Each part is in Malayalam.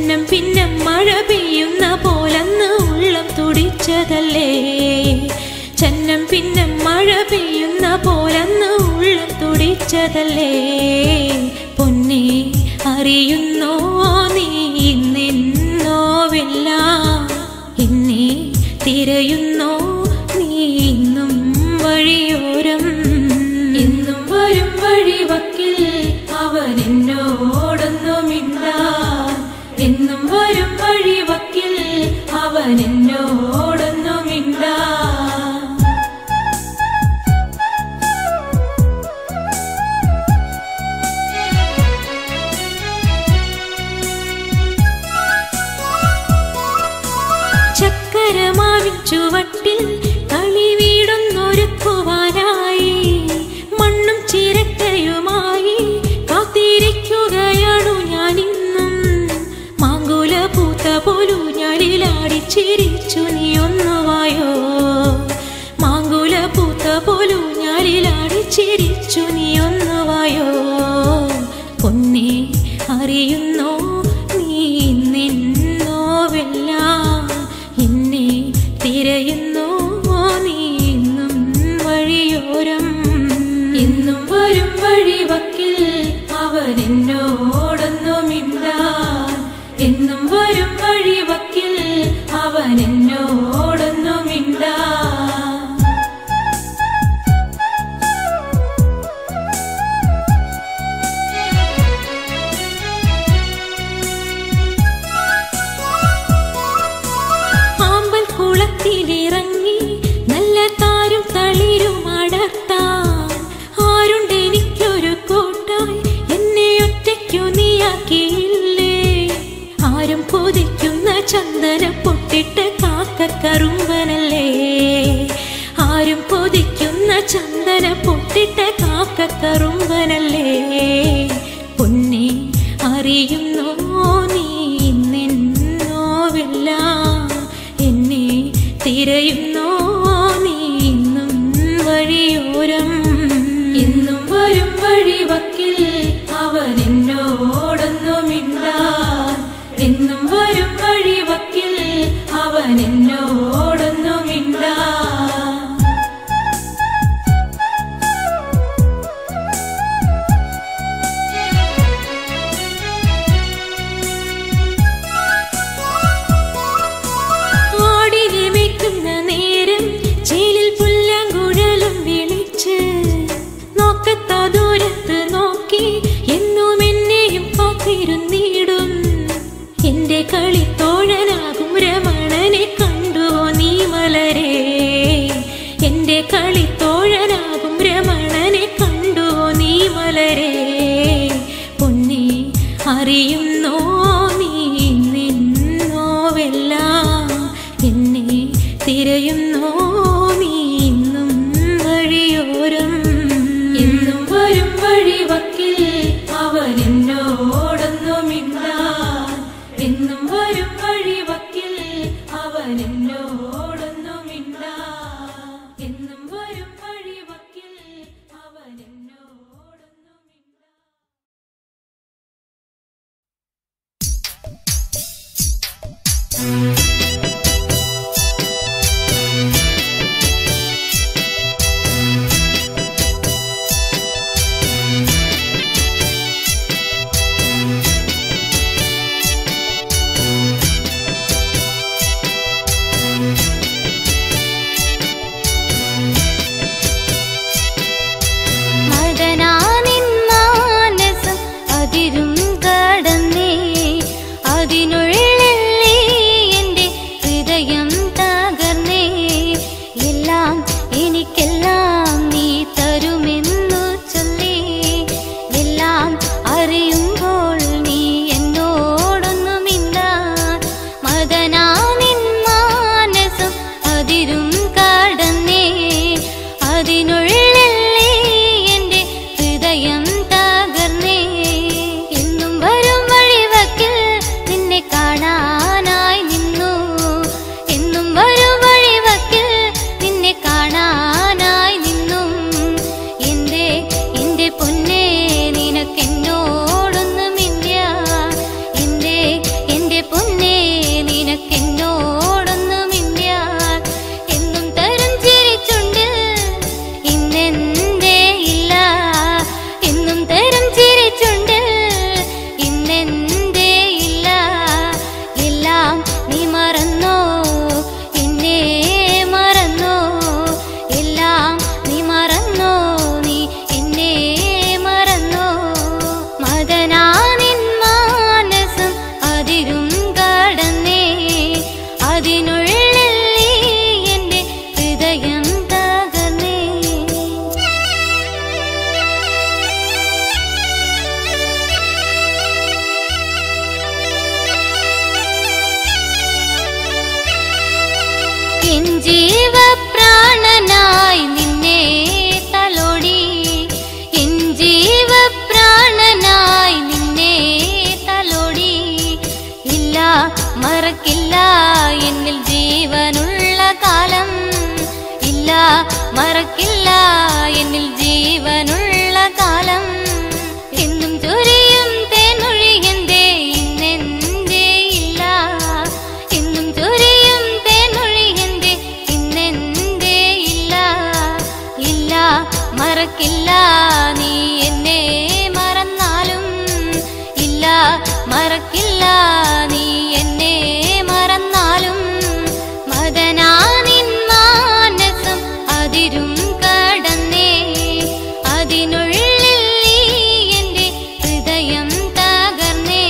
ചന്നം പിന്നെ മഴ പെയ്യുന്ന പോലന്ന് ഉള്ളം തുടിച്ചതല്ലേ ചന്നം പിന്നെ മഴ പെയ്യുന്ന പോലന്ന് ഉള്ളം തുടിച്ചതല്ലേ പൊന്നെ അറിയുന്നോ നീ ഇന്നെന്നോവില്ല എന്നെ തിരയുന്നോ നീ ഇന്നും വഴിയോരം എന്നും വരും വഴിവക്കിൽ അവൻ എന്നോടൊന്നുമില്ല എന്നും വരും വഴിവക്കിൽ അവൻ എന്നോടൊന്നുമില്ല ചക്കരമാവിൻ ചുവട്ടിൽ കളി വീടൊന്നൊരുക്കുവാനായി മണ്ണും ചിരട്ടയുമായി കാത്തിരിക്കുകയാണു ഞാനിന്നും മാങ്കുല പൂത്ത പോലു ഞാനിലാടി ചിരിച്ചു നീ ഒന്നുവായോ മാങ്കുല പൂത്ത പോലു ഞാനിലാടി ചിരിച്ചു നീ ഒന്നുവായോ പൊന്നെ അറിയുന്നോ നീ നിന്നോവല്ല എന്നെ തിരയുന്നോ നീ ഇന്നും വഴിയോരം ഇന്നും വരും വഴിവക്കിൽ അവൻ എന്നോടൊന്നുമില്ല എന്നും വരും വഴിവക്കിൽ അവൻ എന്നോടൊന്നുമില്ല ആമ്പൽ കുളത്തിലിറങ്ങി നല്ല താരും തളിരും അടർത്താൻ ആരുണ്ടെനിക്കൊരു കോട്ടായി എന്നെ ഒറ്റയ്ക്കു നീയാക്കിയില്ലേ ആരും കൊതിക്കുന്ന ചന്ദന പൊട്ടിട്ട് കാക്കക്കറുമ്പനല്ലേ ആരും കൊതിക്കുന്ന ചന്ദന പൊട്ടിട്ട് കാക്കക്കറുമ്പനല്ലേ പൊന്നെ അറിയുന്നോ നീ നിന്നോവില്ല എന്നെ തിരയുന്നോ നീ ഇന്നും വഴിയോരം ഇന്നും വരും വഴിവക്കിൽ അവൻ എന്നോടൊന്നുമില്ല എന്നും വരും വഴിവക്കിൽ അവൻ എന്നോടൊന്നുമില്ല ആടിനെ മേയ്ക്കുന്ന നേരം ചേലിൽ പുല്ലാങ്കുഴലും വിളിച്ച് നോക്കത്താ ദൂരത്ത് നോക്കി എന്നും എന്നെയും കാത്തിരുന്നിടും എന്റെ കളിത്തോഴനാകും രമണനെ കണ്ടുവോ നീ മലരേ എന്റെ കളിത്തോഴനാകും രമണനെ കണ്ടുവോ നീ മലരേ പൊന്നെ അറിയുന്നോ നീ നിന്നോവല്ല എന്നെ തിരയുന്നോ നീ ഇന്നും വഴിയോരം എന്നും വരും വഴിവക്കിൽ അവൻ എന്നോടൊന്നുമില്ല എന്നും വരും വഴിവക്കിൽ അവൻ എന്നോടൊന്നുമില്ല എന്നും വരും വഴിവക്കിൽ അവൻ എന്നോടൊന്നുമില്ല മദനാനിന്മാനസം അതിരും കടന്നേ അതിനുള്ളിൽ നീ എൻ്റെ എൻ ജീവപ്രാണനായി നിന്നെ തലോടി എൻ ജീവപ്രാണനായി നിന്നെ തലോടി ഇല്ല മറക്കില്ല എന്നിൽ ജീവനുള്ള കാലം ഇല്ല മറക്കില്ല എന്നിൽ ജീവനുള്ള കാലം എന്നും ചൊരിയും തേനൊഴി എന്തേ ഇന്നെന്തേ ഇല്ല എന്നും ചൊരിയും തേനൊഴി എന്തേ ഇന്നെന്തേ ഇല്ല ഇല്ല മറക്കില്ല നീ എന്നെ മറന്നാലും ഇല്ല മറക്കില്ല നീ എന്നെ മറന്നാലും മദനാനിൻ മാനസം അതിരും കടന്നേ അതിനുള്ളിൽ നീ എന്റെ ഹൃദയം തകർന്നേ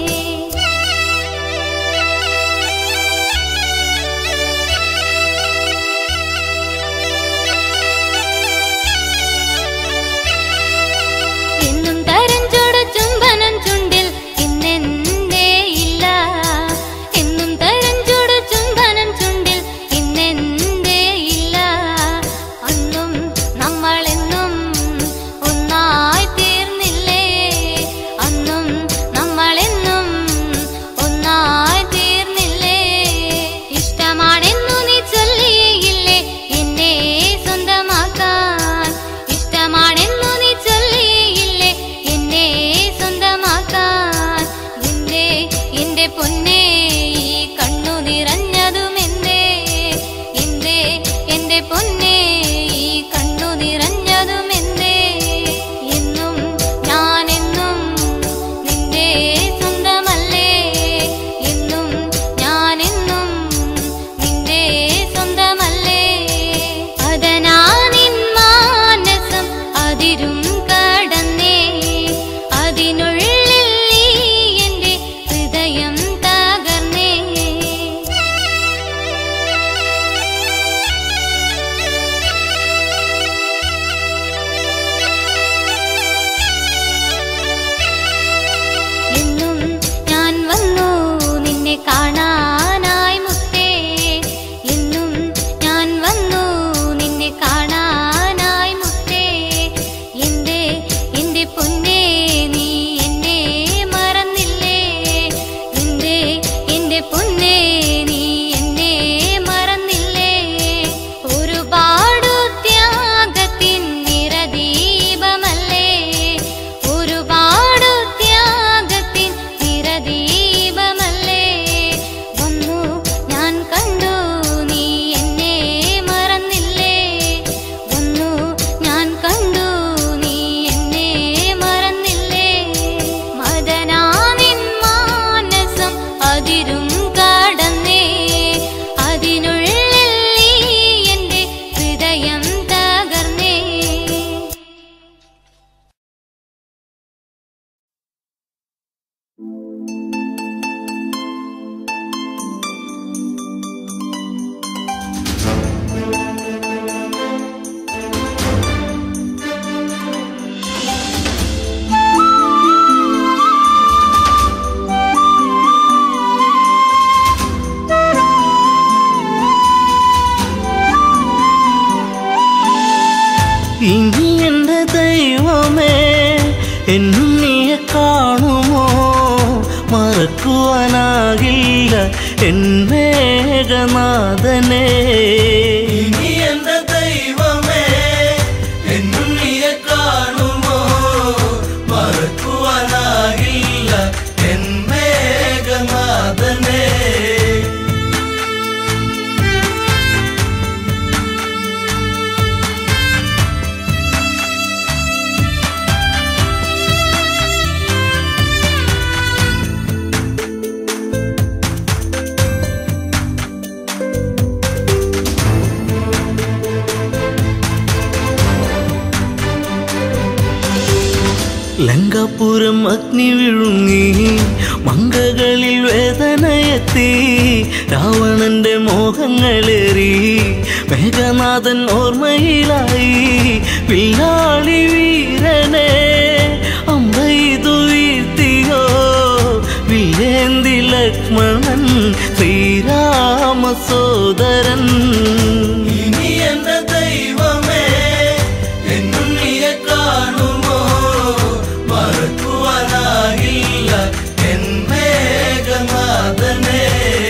എന്നും തരഞ്ചോട് ചുംബനം ചുണ്ടിൽ ഇന്നെന്തേ ഇല്ല എന്നും തരഞ്ചോട് ചുംബനം ചുണ്ടിൽ ഇന്നെന്തേ ഇല്ല അന്നും നമ്മളെന്നും ഒന്നായി തീർന്നില്ലേ അന്നും നമ്മളെന്നും ഒന്നായി തീർന്നില്ലേ ഇഷ്ടമാണെന്നു നീ ചൊല്ലിയില്ലേ എന്നെ സ്വന്തമാക്കാൻ ഇഷ്ടമാണെന്നു നീ ചൊല്ലിയില്ലേ എന്നെ സ്വന്തമാക്കാൻ എന്റെ എന്റെ പൊന്നേ ഈ കണ്ണു നിറഞ്ഞതുമെന്തേ എന്റെ എന്റെ പൊന്നേ ഈ കണ്ണു നിറഞ്ഞതുമെന്തേ എന്നും ഞാനെന്നും നിന്റെ സ്വന്തമല്ലേ എന്നും ഞാനെന്നും നിന്റെ സ്വന്തമല്ലേ അതനാനിൻ മാനസം അതിരും കടന്നേ അതിനുള്ളിൽ നീ എന്റെ ഹൃദയം തകർന്നേ എന്നും ഞാൻ വന്നു നിന്നെ കാണാനായി മുത്തേ എന്നും ഞാൻ വന്നു നിന്നെ കാണാനായി മുത്തേ എന്റെ എന്റെ പൊന്നേ നീ എന്നെ മറന്നില്ലേ എന്റെ എന്റെ പൊന്നേ നീ എന്നെ മറന്നില്ലേ ഒരുപാടു ത്യാഗത്തിൻ നിറദീപമല്ലേ ഒരുപാടു ത്യാഗത്തിൻ നിറദീപമല്ലേ വന്നു ഞാൻ കണ്ടു നീ എന്നെ മറന്നില്ലേ വന്നു ഞാൻ കണ്ടു നീ എന്നെ മറന്നില്ലേ മദനാനിൻ മാനസം അതിരും കടന്നേ അതിനുള്ളിൽ നീ എന്റെ ഹൃദയം തകർന്നേ ഇനി എന്റെ ദൈവമേ എന്നും നീയെ കാണുമോ മറക്കുവാനാകില്ല എൻ മേഘനാഥനെ ഇനി എന്റെ ദൈവമേ എന്നും നീയെ കാണുമോ മറക്കുവാനാകില്ല എൻ മേഘനാഥനെ ലങ്കാപുരം അഗ്നി വിഴുങ്ങി മങ്കകളിൽ വേദനയെത്തി രാവണന്റെ മോഹങ്ങളേറി മേഘനാഥൻ ഓർമ്മയിലായി പിള്ളാളി വീരനെ അമ്പൈതു വീഴ്ത്തിയോ വില്ലേന്തി ലക്ഷ്മണൻ ശ്രീരാമ സോദരൻ ഇനി എന്റെ ദൈവമേ എന്നുണ്ണിയെ കാണുമോ മറക്കുവാനാകില്ല എൻ മേഘനാഥനെ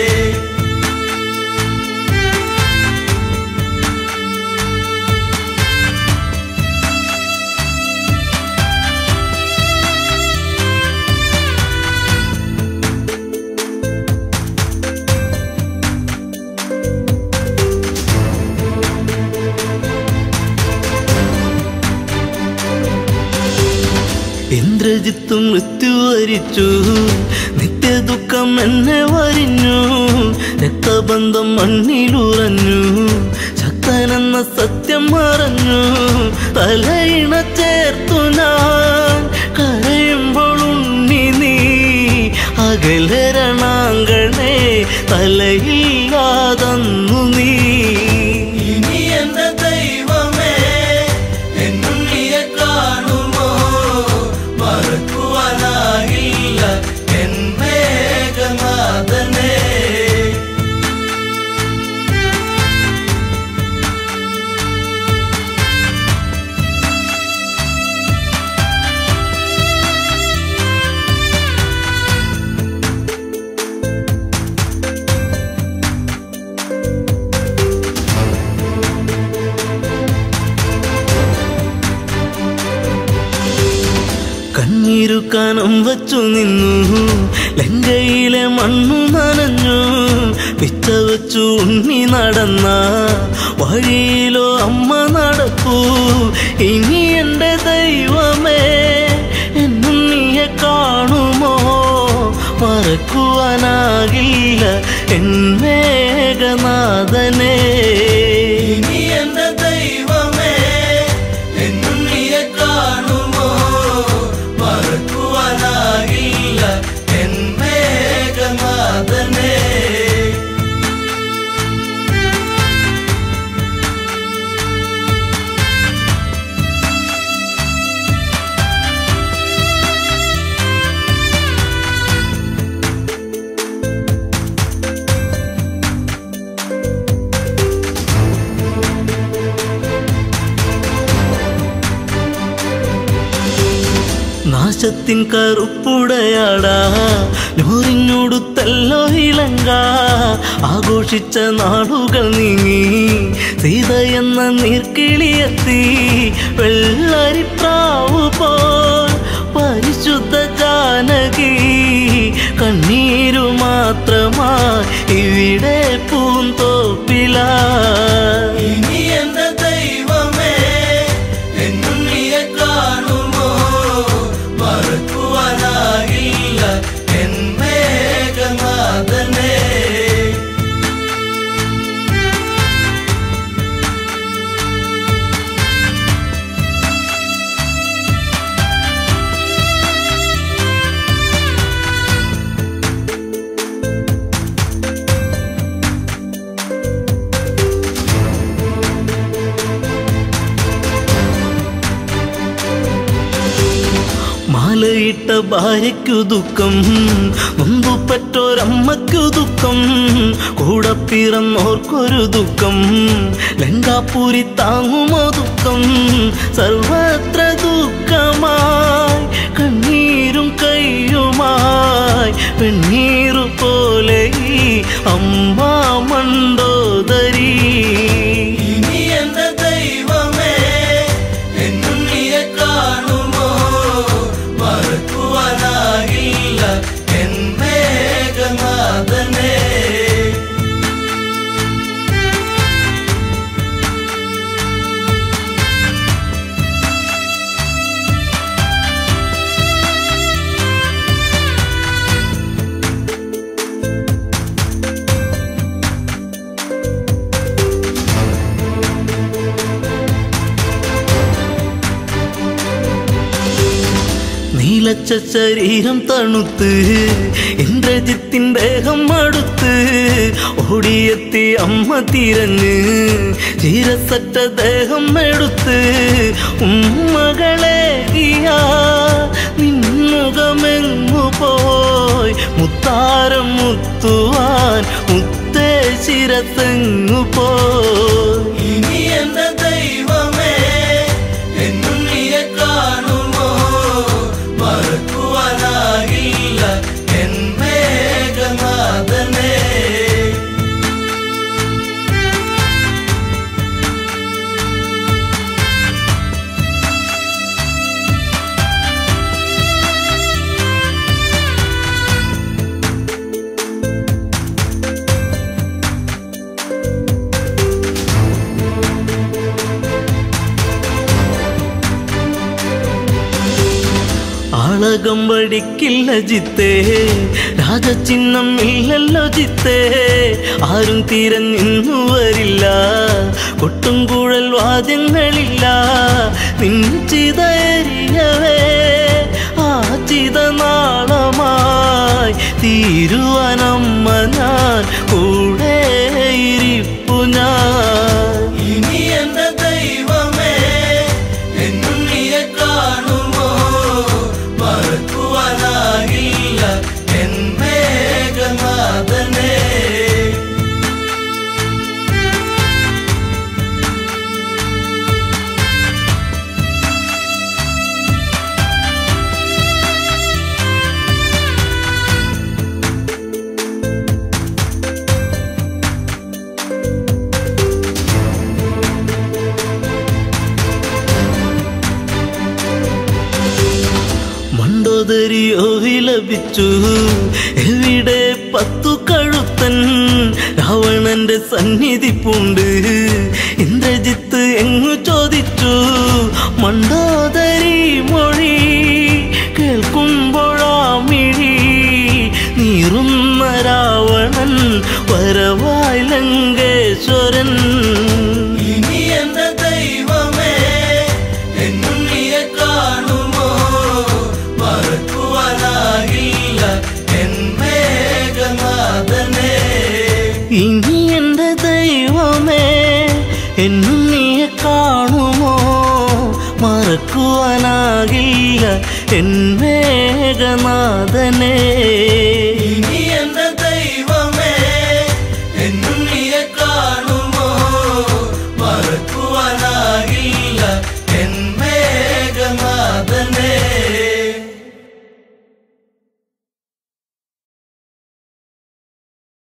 ഇന്ദ്രജിത്ത് മൃത്യു വരിച്ചു നിത്യദുഃഖം എന്നെ വരിഞ്ഞു രക്തബന്ധം മണ്ണിലുറഞ്ഞു ശക്തനെന്ന സത്യം മറഞ്ഞു തലയിണ ചേർത്തു ഞാൻ കരയുമ്പോൾ ഉണ്ണി നീ അകലരണാങ്കണേ തലയില്ലാതന്നു നീ ഇനി എന്റെ ദൈവമേ എന്നുണ്ണിയെ കാണുമോ മറക്കുവാനാകില്ല എൻ മേഘനാഥനെ കണ്ണീരു കനം വച്ചു നിന്നു ലങ്കയിലെ മണ്ണു നനഞ്ഞു പിച്ച വച്ചു ഉണ്ണി നടന്ന വഴിയിലോ അമ്മ നടപ്പൂ ഇനി എൻ്റെ ദൈവമേ എന്നുണ്ണിയെ കാണുമോ മറക്കുവാനാകില്ല എൻ മേഘനാഥനേ ഇനി എന്റെ ദൈവമേ എന്നുണ്ണിയെ കാണുമോ മറക്കുവാനാകില്ല എൻ മേഘനാഥനെ നാശത്തിൻ കറുപ്പുടയാടാ നൂറിഞ്ഞൊടുത്തല്ലോ ഇളങ്ക ആഘോഷിച്ച നാളുകൾ നീങ്ങി സീത എന്ന നീർക്കിളിയെത്തി വെള്ളരിപ്രാവ് പോൽ പരിശുദ്ധ ജാനകി കണ്ണീരു മാത്രമായി ഇവിടെ പൂന്തോപ്പില ഇനി എന്റെ ദൈവമേ എന്നുണ്ണിയെ കാണുമോ മറക്കുവാനാകില്ല എൻ മേഘനാഥനെ മാലയിട്ട ഭാര്യയ്ക്കു ദുഃഖം മുമ്പുപറ്റൊരമ്മയ്ക്കു ദുഃഖം കൂടെ പിറന്നോർക്കൊരു ദുഃഖം ലങ്കാപൂരി താങ്ങുമോ ദുഃഖം സർവത്ര ദുഃഖമായി കണ്ണീരും കയ്യുമായി വെണ്ണീറു പോലെ ഈ അമ്മ മണ്ടോദരി ഇനി എന്റെ ദൈവമേ എന്നുണ്ണിയെ കാണുമോ മറക്കുവാനാകില്ല എൻ മേഘനാഥനെ നീലച്ച ശരീരം തണുത്ത് ഇന്ദ്രജിത്തിൻ ദേഹം അടുത്ത് ഓടിയെത്തി അമ്മ തിരഞ്ഞ് ചീരസറ്റ ദേഹം എടുത്ത് ഉമ്മകളെ നിന്നുകമെങ്ങു പോയി മുത്താരം മുത്തുവാൻ മുത്തേ ശിര ശിരസങ്ങു പോ ഇനി എന്റെ ദൈവമേ എന്നുണ്ണിയെ കാണുമോ മറക്കുവാനാകില്ല എൻ മേഘനാഥനെ ആളകം വടിക്കില്ല ജിത്തേ രാജചിഹ്നം ഇല്ലല്ലോ ജിത്തേ ആരും തിരഞ്ഞിന്നു വരില്ല കൊട്ടും കൂഴൽ വാദ്യങ്ങളില്ല നിഞ്ചിതയറിയവേ ആ ചിതനാളമായി തീരുവാനമ്മ ഞാൻ കൂടെ ഇരിപ്പു ഞാൻ ഇനി എന്റെ ദൈവമേ എന്നുണ്ണിയെ കാണുമോ മറക്കുവാനാകില്ല എൻ മേഘനാഥനെ മണ്ടോദരിയോ വിലപിച്ചു എവിടെ പത്തു കഴുത്തൻ രാവണന്റെ സന്നിധി പൂണ്ട് ഇന്ദ്രജിത്ത് എങ്ങു ചോദിച്ചു മണ്ടോദരി മൊഴി കേൾക്കുമ്പോഴാ മിഴി നീറുന്ന രാവണൻ വരവായി ലങ്കേശ്വരൻ ഇനി എന്റെ ദൈവമേ എന്നുണ്ണിയെ കാണുമോ മറക്കുവാനാകില്ല എൻ മേഘനാഥനെ ഇനി എന്റെ ദൈവമേ എന്നും നീയെ കാണുമോ മറക്കുവാനാകില്ല എൻ മേഘനാഥനെ ഇനി